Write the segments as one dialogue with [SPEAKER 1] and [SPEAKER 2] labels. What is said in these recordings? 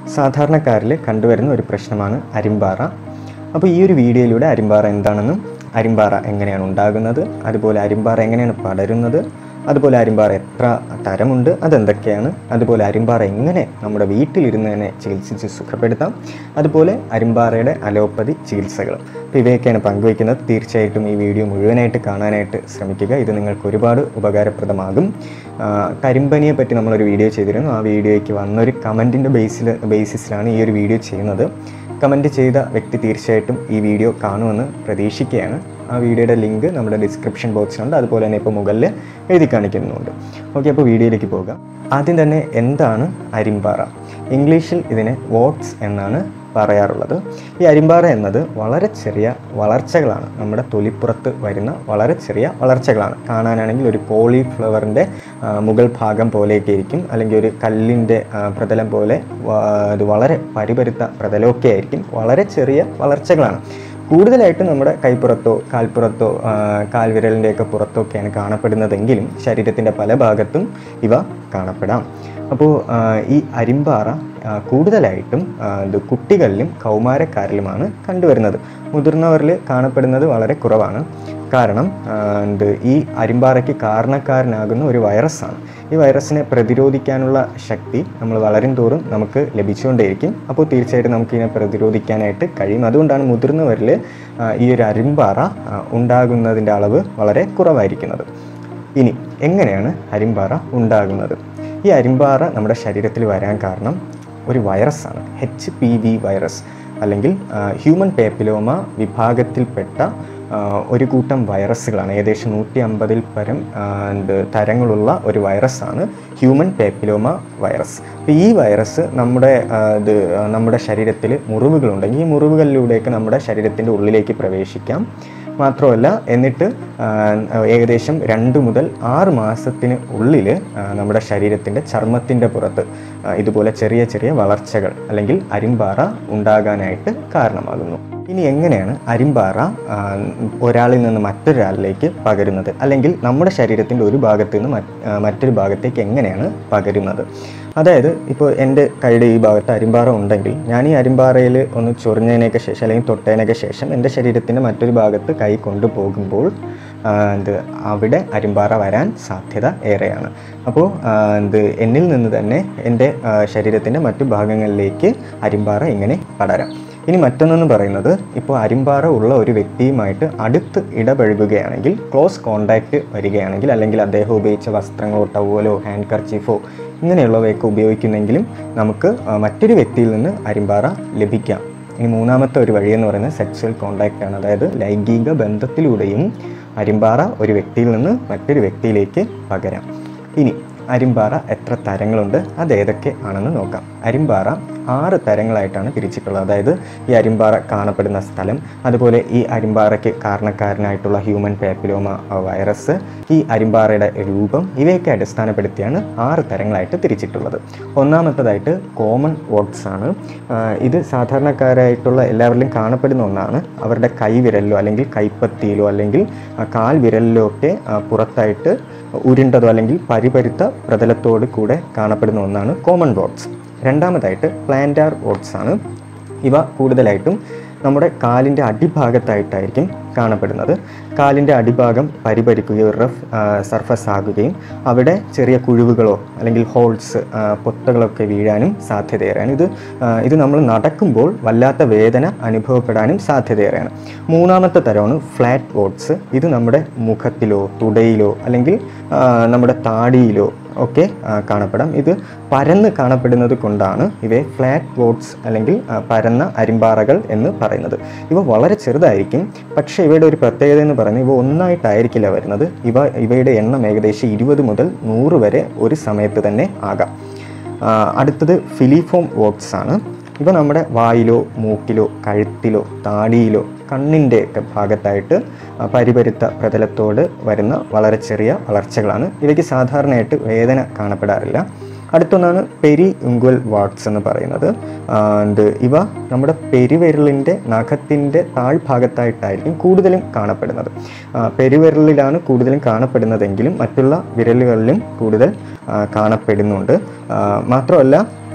[SPEAKER 1] സാധാരണക്കാരിൽ കണ്ടുവരുന്ന ഒരു പ്രശ്നമാണ് അരിമ്പാറ അപ്പോൾ ഈ ഒരു വീഡിയോയിലൂടെ അരിമ്പാറ എന്താണെന്നും അരിമ്പാറ എങ്ങനെയാണ് ഉണ്ടാകുന്നത് അതുപോലെ അരിമ്പാറ എങ്ങനെയാണ് പടരുന്നത് അതുപോലെ അരിമ്പാറ എത്ര തരമുണ്ട് അതെന്തൊക്കെയാണ് അതുപോലെ അരിമ്പാറ എങ്ങനെ നമ്മുടെ വീട്ടിലിരുന്ന് തന്നെ ചികിത്സിച്ച് സുഖപ്പെടുത്താം അതുപോലെ അരിമ്പാറയുടെ അലോപ്പതി ചികിത്സകൾ അപ്പോൾ ഇവയൊക്കെയാണ് പങ്കുവയ്ക്കുന്നത് തീർച്ചയായിട്ടും ഈ വീഡിയോ മുഴുവനായിട്ട് കാണാനായിട്ട് ശ്രമിക്കുക ഇത് നിങ്ങൾക്ക് ഒരുപാട് ഉപകാരപ്രദമാകും ആ, കരിമ്പനിയെ പറ്റി നമ്മളൊരു വീഡിയോ ചെയ്തിരുന്നു ആ വീഡിയോയ്ക്ക് വന്നൊരു കമൻറ്റിൻ്റെ ബേസിൽ ബേസിസിലാണ് ഈ ഒരു വീഡിയോ ചെയ്യുന്നത് കമൻറ്റ് ചെയ്ത വ്യക്തി തീർച്ചയായിട്ടും ഈ വീഡിയോ കാണുമെന്ന് പ്രതീക്ഷിക്കുകയാണ് ആ വീഡിയോയുടെ ലിങ്ക് നമ്മുടെ ഡിസ്ക്രിപ്ഷൻ ബോക്സിലുണ്ട് അതുപോലെ തന്നെ ഇപ്പോൾ മുകളിൽ എഴുതി കാണിക്കുന്നുണ്ട് ഓക്കെ അപ്പോൾ വീഡിയോയിലേക്ക് പോകാം ആദ്യം തന്നെ എന്താണ് അരിമ്പാറ ഇംഗ്ലീഷിൽ ഇതിനെ വോട്ട്സ് എന്നാണ് പറയാറുള്ളത് ഈ അരിമ്പാറ എന്നത് വളരെ ചെറിയ വളർച്ചകളാണ് നമ്മുടെ തൊലിപ്പുറത്ത് വരുന്ന വളരെ ചെറിയ വളർച്ചകളാണ് കാണാനാണെങ്കിൽ ഒരു കോളിഫ്ലവറിൻ്റെ മുകൾ ഭാഗം പോലെയൊക്കെ ഇരിക്കും അല്ലെങ്കിൽ ഒരു കല്ലിൻ്റെ ആ, പ്രതലം പോലെ വ- ഇത് വളരെ പരിപരുത്ത പ്രതലമൊക്കെ ആയിരിക്കും വളരെ ചെറിയ വളർച്ചകളാണ് കൂടുതലായിട്ടും നമ്മുടെ കൈപ്പുറത്തോ കാൽപ്പുറത്തോ ആ, കാൽവിരലിൻ്റെയൊക്കെ പുറത്തൊക്കെയാണ് കാണപ്പെടുന്നതെങ്കിലും ശരീരത്തിൻ്റെ പല ഭാഗത്തും ഇവ കാണപ്പെടാം അപ്പോൾ ആ, ഈ അരിമ്പാറ ആ, കൂടുതലായിട്ടും ആ, ഇത് കുട്ടികളിലും കൗമാരക്കാരിലുമാണ് കണ്ടുവരുന്നത് മുതിർന്നവരിൽ കാണപ്പെടുന്നത് വളരെ കുറവാണ് കാരണം ആ, എന്ത് ഈ അരിമ്പാറയ്ക്ക് കാരണക്കാരനാകുന്ന ഒരു വൈറസാണ് ഈ വൈറസിനെ പ്രതിരോധിക്കാനുള്ള ശക്തി നമ്മൾ വളരും തോറും നമുക്ക് ലഭിച്ചുകൊണ്ടേയിരിക്കും അപ്പോൾ തീർച്ചയായിട്ടും നമുക്ക് ഇതിനെ പ്രതിരോധിക്കാനായിട്ട് കഴിയും അതുകൊണ്ടാണ് മുതിർന്നവരിൽ ആ, ഈ ഒരു അരിമ്പാറ ആ, ഉണ്ടാകുന്നതിൻ്റെ അളവ് വളരെ കുറവായിരിക്കുന്നത് ഇനി എങ്ങനെയാണ് അരിമ്പാറ ഉണ്ടാകുന്നത് ഈ അരിമ്പാറ നമ്മുടെ ശരീരത്തിൽ വരാൻ കാരണം ഒരു വൈറസാണ് എച്ച് പി വി വൈറസ് അല്ലെങ്കിൽ ഹ്യൂമൻ പേപ്പിലോമ വിഭാഗത്തിൽപ്പെട്ട ആ, ഒരു കൂട്ടം വൈറസുകളാണ് ഏകദേശം നൂറ്റി അമ്പതിൽ പരം ആ, എന്ത് തരങ്ങളുള്ള ഒരു വൈറസാണ് ഹ്യൂമൻ പേപ്പിലോമ വൈറസ് അപ്പോൾ ഈ വൈറസ് നമ്മുടെ ആ, ഇത് ആ, നമ്മുടെ ശരീരത്തിൽ മുറിവുകളുണ്ടെങ്കിൽ ഈ മുറിവുകളിലൂടെയൊക്കെ നമ്മുടെ ശരീരത്തിൻ്റെ ഉള്ളിലേക്ക് പ്രവേശിക്കാം മാത്രമല്ല എന്നിട്ട് ആ, ഏകദേശം രണ്ട് മുതൽ ആറ് മാസത്തിന് ഉള്ളിൽ നമ്മുടെ ശരീരത്തിൻ്റെ ചർമ്മത്തിൻ്റെ പുറത്ത് ആ, ഇതുപോലെ ചെറിയ ചെറിയ വളർച്ചകൾ അല്ലെങ്കിൽ അരിമ്പാറ ഉണ്ടാകാനായിട്ട് കാരണമാകുന്നു ഇനി എങ്ങനെയാണ് അരിമ്പാറ ആ, ഒരാളിൽ നിന്ന് മറ്റൊരാളിലേക്ക് പകരുന്നത് അല്ലെങ്കിൽ നമ്മുടെ ശരീരത്തിൻ്റെ ഒരു ഭാഗത്ത് നിന്ന് മറ്റ് ആ, മറ്റൊരു ഭാഗത്തേക്ക് എങ്ങനെയാണ് പകരുന്നത് അതായത് ഇപ്പോൾ എൻ്റെ കൈയുടെ ഈ ഭാഗത്ത് അരിമ്പാറ ഉണ്ടെങ്കിൽ ഞാൻ ഈ അരിമ്പാറയിൽ ഒന്ന് ചൊറിഞ്ഞതിനൊക്കെ ശേഷം അല്ലെങ്കിൽ തൊട്ടതിനൊക്കെ ശേഷം എൻ്റെ ശരീരത്തിൻ്റെ മറ്റൊരു ഭാഗത്ത് കൈ കൊണ്ടുപോകുമ്പോൾ ആ, എന്ത് അവിടെ അരിമ്പാറ വരാൻ സാധ്യത ഏറെയാണ് അപ്പോൾ ആ, എന്ത് എന്നിൽ നിന്ന് തന്നെ എൻ്റെ ശരീരത്തിൻ്റെ മറ്റു ഭാഗങ്ങളിലേക്ക് അരിമ്പാറ ഇങ്ങനെ പടരാം ഇനി മറ്റൊന്നെന്ന് പറയുന്നത് ഇപ്പോൾ അരിമ്പാറ ഉള്ള ഒരു വ്യക്തിയുമായിട്ട് അടുത്ത് ഇടപഴകുകയാണെങ്കിൽ ക്ലോസ് കോണ്ടാക്റ്റ് വരികയാണെങ്കിൽ അല്ലെങ്കിൽ അദ്ദേഹം ഉപയോഗിച്ച വസ്ത്രങ്ങളോ ടവലോ ഹാൻഡ് കർച്ചീഫോ ഇങ്ങനെയുള്ളവയൊക്കെ ഉപയോഗിക്കുന്നെങ്കിലും നമുക്ക് ആ, മറ്റൊരു വ്യക്തിയിൽ നിന്ന് അരിമ്പാറ ലഭിക്കാം ഇനി മൂന്നാമത്തെ ഒരു വഴിയെന്ന് പറയുന്നത് സെക്സ്വൽ കോണ്ടാക്റ്റ് ആണ് അതായത് ലൈംഗിക ബന്ധത്തിലൂടെയും അരിമ്പാറ ഒരു വ്യക്തിയിൽ നിന്ന് മറ്റൊരു വ്യക്തിയിലേക്ക് പകരാം ഇനി അരിമ്പാറ എത്ര തരങ്ങളുണ്ട് അത് ഏതൊക്കെ ആണെന്ന് നോക്കാം അരിമ്പാറ ആറ് തരങ്ങളായിട്ടാണ് തിരിച്ചിട്ടുള്ളത് അതായത് ഈ അരിമ്പാറ കാണപ്പെടുന്ന സ്ഥലം അതുപോലെ ഈ അരിമ്പാറയ്ക്ക് കാരണക്കാരനായിട്ടുള്ള ഹ്യൂമൻ പാപ്പിലോമ വൈറസ് ഈ അരിമ്പാറയുടെ രൂപം ഇവയൊക്കെ അടിസ്ഥാനപ്പെടുത്തിയാണ് ആറ് തരങ്ങളായിട്ട് തിരിച്ചിട്ടുള്ളത് ഒന്നാമത്തതായിട്ട് കോമൺ വോട്ട്സ് ആണ് ആ, ഇത് സാധാരണക്കാരായിട്ടുള്ള എല്ലാവരിലും കാണപ്പെടുന്ന ഒന്നാണ് അവരുടെ കൈവിരലിലോ അല്ലെങ്കിൽ കൈപ്പത്തിയിലോ അല്ലെങ്കിൽ ആ, കാൽ വിരലിലോ ഒക്കെ ആ, പുറത്തായിട്ട് ഉരുണ്ടതോ അല്ലെങ്കിൽ പരിപരുത്ത പ്രതലത്തോട് കൂടെ കാണപ്പെടുന്ന ഒന്നാണ് കോമൺ വോട്ട്സ് രണ്ടാമതായിട്ട് പ്ലാന്റാർ വോട്ട്സ് ആണ് ഇവ കൂടുതലായിട്ടും നമ്മുടെ കാലിൻ്റെ അടിഭാഗത്തായിട്ടായിരിക്കും കാണപ്പെടുന്നത് കാലിൻ്റെ അടിഭാഗം പരിപരിക്കുകയും റഫ് സർഫസ് ആകുകയും അവിടെ ചെറിയ കുഴിവുകളോ അല്ലെങ്കിൽ ഹോൾസ് പൊത്തകളൊക്കെ വീഴാനും സാധ്യതയേറെയാണ് ഇത് ആ, ഇത് നമ്മൾ നടക്കുമ്പോൾ വല്ലാത്ത വേദന അനുഭവപ്പെടാനും സാധ്യതയേറെയാണ് മൂന്നാമത്തെ തരമാണ് ഫ്ലാറ്റ് വോട്ട്സ് ഇത് നമ്മുടെ മുഖത്തിലോ തുടയിലോ അല്ലെങ്കിൽ ആ, നമ്മുടെ താടിയിലോ ഒക്കെ ആ, കാണപ്പെടാം ഇത് പരന്ന് കാണപ്പെടുന്നത് കൊണ്ടാണ് ഇവയെ ഫ്ലാറ്റ് വോട്ട്സ് അല്ലെങ്കിൽ ആ, പരന്ന അരിമ്പാറകൾ എന്ന് പറയുന്നത് ഇവ വളരെ ചെറുതായിരിക്കും പക്ഷേ ഇവയുടെ ഒരു പ്രത്യേകത എന്ന് പറയുന്നത് ഇവ ഒന്നായിട്ടായിരിക്കില്ല വരുന്നത് ഇവ ഇവയുടെ എണ്ണം ഏകദേശം ഇരുപത് മുതൽ നൂറ് വരെ ഒരു സമയത്ത് തന്നെ ആകാം ആ, അടുത്തത് ഫിലിഫോം വോട്ട്സ് ആണ് ഇവ നമ്മുടെ വായിലോ മൂക്കിലോ കഴുത്തിലോ താടിയിലോ കണ്ണിൻ്റെ ഒക്കെ ഭാഗത്തായിട്ട് ആ, പരിപരുത്ത പ്രതലത്തോട് വരുന്ന വളരെ ചെറിയ വളർച്ചകളാണ് ഇവയ്ക്ക് സാധാരണയായിട്ട് വേദന കാണപ്പെടാറില്ല അടുത്തൊന്നാണ് പെരി ഉങ്കുവൽ വാട്ട്സ് എന്ന് പറയുന്നത് ആ, ഇത് ഇവ നമ്മുടെ പെരുവിരലിൻ്റെ നഖത്തിൻ്റെ താഴ്ഭാഗത്തായിട്ടായിരിക്കും കൂടുതലും കാണപ്പെടുന്നത് ആ, പെരുവിരലിലാണ് കൂടുതലും കാണപ്പെടുന്നതെങ്കിലും മറ്റുള്ള വിരലുകളിലും കൂടുതൽ ആ, കാണപ്പെടുന്നുണ്ട് ആ, മാത്രമല്ല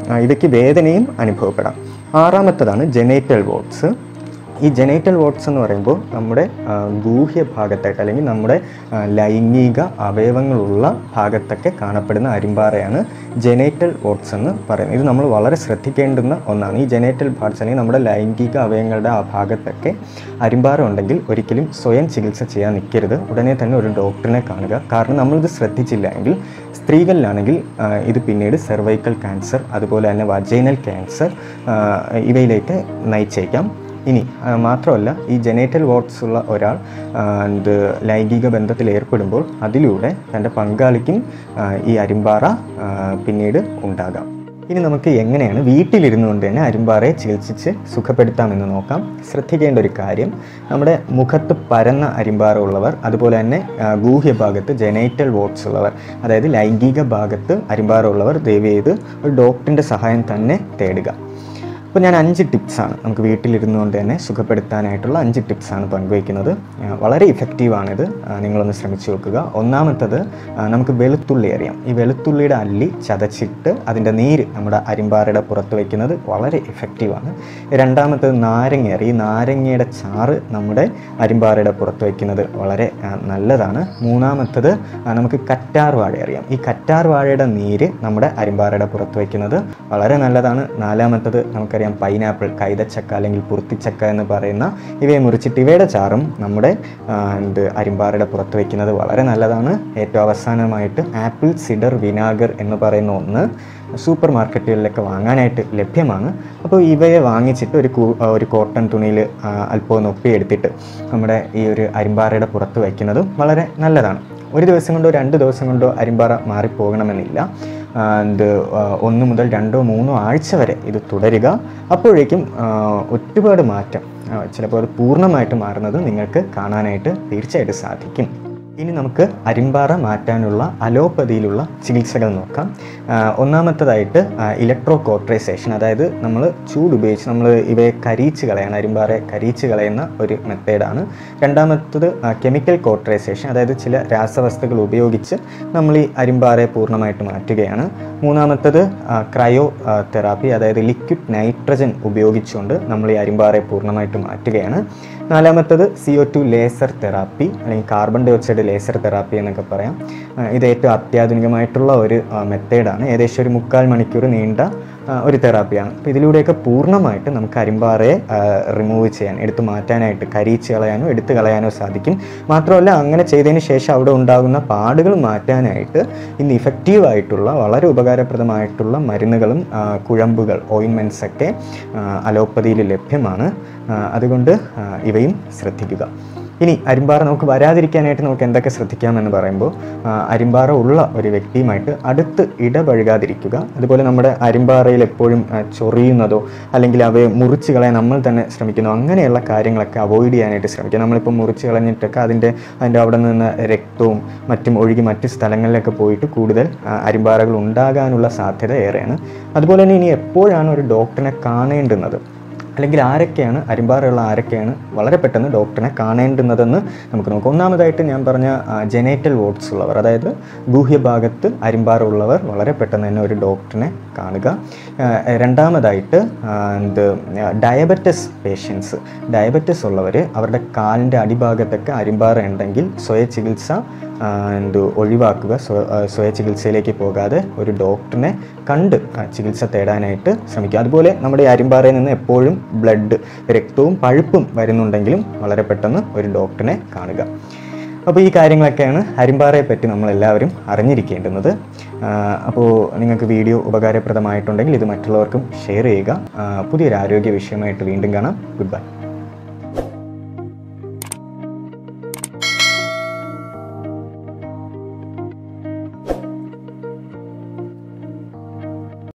[SPEAKER 1] ആ, ഇവയ്ക്ക് വേദനയും അനുഭവപ്പെടാം ആറാമത്തതാണ് ജെനേറ്റൽ വോട്ട്സ് ഈ ജെനേറ്റൽ വോട്ട്സ് എന്ന് പറയുമ്പോൾ നമ്മുടെ ആ, ഗൂഹ്യ ഭാഗത്തായിട്ട് അല്ലെങ്കിൽ നമ്മുടെ ആ, ലൈംഗിക അവയവങ്ങളുള്ള ഭാഗത്തൊക്കെ കാണപ്പെടുന്ന അരിമ്പാറയാണ് ജെനേറ്റൽ വോട്ട്സ് എന്ന് പറയുന്നത് ഇത് നമ്മൾ വളരെ ശ്രദ്ധിക്കേണ്ടുന്ന ഒന്നാണ് ഈ ജെനേറ്റൽ പാർട്സ് അല്ലെങ്കിൽ നമ്മുടെ ലൈംഗിക അവയവങ്ങളുടെ ആ ഭാഗത്തൊക്കെ അരിമ്പാറ ഉണ്ടെങ്കിൽ ഒരിക്കലും സ്വയം ചികിത്സ ചെയ്യാൻ നിൽക്കരുത് ഉടനെ തന്നെ ഒരു ഡോക്ടറിനെ കാണുക കാരണം നമ്മളിത് ശ്രദ്ധിച്ചില്ല എങ്കിൽ സ്ത്രീകളിലാണെങ്കിൽ ആ, ഇത് പിന്നീട് സെർവൈക്കൽ ക്യാൻസർ അതുപോലെ തന്നെ വജൈനൽ ക്യാൻസർ ആ, ഇവയിലേക്ക് നയിച്ചേക്കാം ഇനി ആ, മാത്രമല്ല ഈ ജെനേറ്റൽ വോട്ട്സ് ഉള്ള ഒരാൾ ആ, ഇത് ലൈംഗിക ബന്ധത്തിൽ ഏർപ്പെടുമ്പോൾ അതിലൂടെ തൻ്റെ പങ്കാളിക്കും ആ, ഈ അരിമ്പാറ ആ, പിന്നീട് ഉണ്ടാകാം ഇനി നമുക്ക് എങ്ങനെയാണ് വീട്ടിലിരുന്നു കൊണ്ട് തന്നെ അരിമ്പാറയെ ചികിത്സിച്ച് സുഖപ്പെടുത്താമെന്ന് നോക്കാം ശ്രദ്ധിക്കേണ്ട ഒരു കാര്യം നമ്മുടെ മുഖത്ത് പരന്ന അരിമ്പാറ ഉള്ളവർ അതുപോലെ തന്നെ ആ, ഗൂഹ്യ ഭാഗത്ത് ജെനൈറ്റൽ വോട്ട്സ് ഉള്ളവർ അതായത് ലൈംഗിക ഭാഗത്ത് അരിമ്പാറ ഉള്ളവർ ദയവ് ചെയ്ത് ഒരു ഡോക്ടറിൻ്റെ സഹായം തന്നെ തേടുക അപ്പോൾ ഞാൻ അഞ്ച് ടിപ്സാണ് നമുക്ക് വീട്ടിലിരുന്നു കൊണ്ട് തന്നെ സുഖപ്പെടുത്താനായിട്ടുള്ള അഞ്ച് ടിപ്സാണ് പങ്കുവയ്ക്കുന്നത് ആ, വളരെ ഇഫക്റ്റീവാണിത് ആ, നിങ്ങളൊന്ന് ശ്രമിച്ചു നോക്കുക ഒന്നാമത്തത് ആ, നമുക്ക് വെളുത്തുള്ളി അറിയാം ഈ വെളുത്തുള്ളിയുടെ അല്ലി ചതച്ചിട്ട് അതിൻ്റെ നീര് നമ്മുടെ അരിമ്പാറയുടെ പുറത്ത് വയ്ക്കുന്നത് വളരെ ഇഫക്റ്റീവാണ് രണ്ടാമത്തത് നാരങ്ങ ഈ നാരങ്ങയുടെ ചാറ് നമ്മുടെ അരിമ്പാറയുടെ പുറത്ത് വയ്ക്കുന്നത് വളരെ ആ, നല്ലതാണ് മൂന്നാമത്തത് ആ, നമുക്ക് കറ്റാർ വാഴ അറിയാം ഈ കറ്റാർ വാഴയുടെ നീര് നമ്മുടെ അരിമ്പാറയുടെ പുറത്ത് വയ്ക്കുന്നത് വളരെ നല്ലതാണ് നാലാമത്തത് നമുക്കറിയാം പൈനാപ്പിൾ കൈതച്ചക്ക അല്ലെങ്കിൽ പുറത്തിച്ചക്ക എന്ന് പറയുന്ന ഇവയെ മുറിച്ചിട്ട് ഇവയുടെ ചാറും നമ്മുടെ ആ, എന്ത് അരിമ്പാറയുടെ പുറത്ത് വയ്ക്കുന്നത് വളരെ നല്ലതാണ് ഏറ്റവും അവസാനമായിട്ട് ആപ്പിൾ സിഡർ വിനാഗർ എന്ന് പറയുന്ന ഒന്ന് സൂപ്പർ മാർക്കറ്റുകളിലൊക്കെ വാങ്ങാനായിട്ട് ലഭ്യമാണ് അപ്പോൾ ഇവയെ വാങ്ങിച്ചിട്ട് ഒരു കൂ- ആ, ഒരു കോട്ടൺ തുണിയിൽ അല്പം ഒന്ന് ഒപ്പിയെടുത്തിട്ട് നമ്മുടെ ഈ ഒരു അരിമ്പാറയുടെ പുറത്ത് വയ്ക്കുന്നതും വളരെ നല്ലതാണ് ഒരു ദിവസം കൊണ്ടോ രണ്ട് ദിവസം കൊണ്ടോ അരിമ്പാറ മാറിപ്പോകണമെന്നില്ല ആ, ഇത് ആ, ഒന്ന് മുതൽ രണ്ടോ മൂന്നോ ആഴ്ച വരെ ഇത് തുടരുക അപ്പോഴേക്കും ആ, ഒരുപാട് മാറ്റം ആ, ചിലപ്പോൾ അത് പൂർണ്ണമായിട്ട് മാറുന്നത് നിങ്ങൾക്ക് കാണാനായിട്ട് തീർച്ചയായിട്ടും സാധിക്കും ഇനി നമുക്ക് അരിമ്പാറ മാറ്റാനുള്ള അലോപ്പതിയിലുള്ള ചികിത്സകൾ നോക്കാം ആ, ഒന്നാമത്തതായിട്ട് ഇലക്ട്രോ കോട്രൈസേഷൻ അതായത് നമ്മൾ ചൂട് ഉപയോഗിച്ച് നമ്മൾ ഇവയെ കരിയിച്ച് കളയാണ് അരിമ്പാറയെ കരിയിച്ച് കളയുന്ന ഒരു മെത്തേഡാണ് രണ്ടാമത്തത് കെമിക്കൽ കോട്രൈസേഷൻ അതായത് ചില രാസവസ്തുക്കൾ ഉപയോഗിച്ച് നമ്മൾ ഈ അരിമ്പാറയെ പൂർണ്ണമായിട്ട് മാറ്റുകയാണ് മൂന്നാമത്തത് ക്രയോ തെറാപ്പി അതായത് ലിക്വിഡ് നൈട്രജൻ ഉപയോഗിച്ചുകൊണ്ട് നമ്മൾ ഈ അരിമ്പാറയെ പൂർണ്ണമായിട്ട് മാറ്റുകയാണ് നാലാമത്തത് C O two laser therapy അല്ലെങ്കിൽ carbon dioxide laser therapy എന്നൊക്കെ പറയാം ആ, ഇത് ഏറ്റവും അത്യാധുനികമായിട്ടുള്ള ഒരു മെത്തേഡാണ് ഏകദേശം ഒരു മുക്കാൽ മണിക്കൂർ നീണ്ട ആ, ഒരു തെറാപ്പിയാണ് അപ്പോൾ ഇതിലൂടെയൊക്കെ പൂർണ്ണമായിട്ട് നമുക്ക് അരിമ്പാറയെ റിമൂവ് ചെയ്യാൻ എടുത്തു മാറ്റാനായിട്ട് കരിയിച്ച് കളയാനോ എടുത്തു കളയാനോ സാധിക്കും മാത്രമല്ല അങ്ങനെ ചെയ്തതിന് ശേഷം അവിടെ ഉണ്ടാകുന്ന പാടുകൾ മാറ്റാനായിട്ട് ഇന്ന് ഇഫക്റ്റീവ് ആയിട്ടുള്ള വളരെ ഉപകാരപ്രദമായിട്ടുള്ള മരുന്നുകളും ആ, കുഴമ്പുകൾ ഓയിൻമെൻറ്റ്സ് ഒക്കെ അലോപ്പതിയിൽ ലഭ്യമാണ് ആ, അതുകൊണ്ട് ആ, ഇവയും ശ്രദ്ധിക്കുക ഇനി അരിമ്പാറ നമുക്ക് വരാതിരിക്കാനായിട്ട് നമുക്ക് എന്തൊക്കെ ശ്രദ്ധിക്കാമെന്ന് പറയുമ്പോൾ ആ, അരിമ്പാറ ഉള്ള ഒരു വ്യക്തിയുമായിട്ട് അടുത്ത് ഇടപഴകാതിരിക്കുക അതുപോലെ നമ്മുടെ അരിമ്പാറയിൽ എപ്പോഴും ആ, ചൊറിയുന്നതോ അല്ലെങ്കിൽ അവയെ മുറിച്ച് കളയാൻ നമ്മൾ തന്നെ ശ്രമിക്കുന്നു അങ്ങനെയുള്ള കാര്യങ്ങളൊക്കെ അവോയ്ഡ് ചെയ്യാനായിട്ട് ശ്രമിക്കുക നമ്മളിപ്പോൾ മുറിച്ച് കളഞ്ഞിട്ടൊക്കെ അതിൻ്റെ അതിൻ്റെ അവിടെ നിന്ന് രക്തവും മറ്റും ഒഴുകി മറ്റ് സ്ഥലങ്ങളിലൊക്കെ പോയിട്ട് കൂടുതൽ ആ, അരിമ്പാറകൾ ഉണ്ടാകാനുള്ള സാധ്യത ഏറെയാണ് അതുപോലെ തന്നെ ഇനി എപ്പോഴാണ് ഒരു ഡോക്ടറിനെ കാണേണ്ടുന്നത് അല്ലെങ്കിൽ ആരൊക്കെയാണ് അരിമ്പാറയുള്ള ആരൊക്കെയാണ് വളരെ പെട്ടെന്ന് ഡോക്ടറിനെ കാണേണ്ടുന്നതെന്ന് നമുക്ക് നോക്കാം ഒന്നാമതായിട്ട് ഞാൻ പറഞ്ഞ ജെനേറ്റൽ വോട്ട്സ് ഉള്ളവർ അതായത് ഗൂഹ്യഭാഗത്ത് അരിമ്പാറ ഉള്ളവർ വളരെ പെട്ടെന്ന് തന്നെ ഒരു ഡോക്ടറിനെ കാണുക ആ, രണ്ടാമതായിട്ട് ആ, എന്ത് ഡയബറ്റസ് പേഷ്യൻസ് ഡയബറ്റസ് ഉള്ളവർ അവരുടെ കാലിൻ്റെ അടിഭാഗത്തൊക്കെ അരിമ്പാറ ഉണ്ടെങ്കിൽ സ്വയ ചികിത്സ ആ, എന്ത് ഒഴിവാക്കുക സ്വ- ആ, സ്വയ ചികിത്സയിലേക്ക് പോകാതെ ഒരു ഡോക്ടറിനെ കണ്ട് ആ, ചികിത്സ തേടാനായിട്ട് ശ്രമിക്കുക അതുപോലെ നമ്മുടെ ഈ അരിമ്പാറയിൽ നിന്ന് എപ്പോഴും ബ്ലഡ് രക്തവും പഴുപ്പും വരുന്നുണ്ടെങ്കിലും വളരെ പെട്ടെന്ന് ഒരു ഡോക്ടറിനെ കാണുക അപ്പോൾ ഈ കാര്യങ്ങളൊക്കെയാണ് അരിമ്പാറയെ പറ്റി നമ്മളെല്ലാവരും അറിഞ്ഞിരിക്കേണ്ടുന്നത് ആ, അപ്പോൾ നിങ്ങൾക്ക് വീഡിയോ ഉപകാരപ്രദമായിട്ടുണ്ടെങ്കിൽ ഇത് മറ്റുള്ളവർക്കും ഷെയർ ചെയ്യുക ആ, പുതിയൊരു ആരോഗ്യ വിഷയമായിട്ട് വീണ്ടും കാണാം ഗുഡ് ബൈ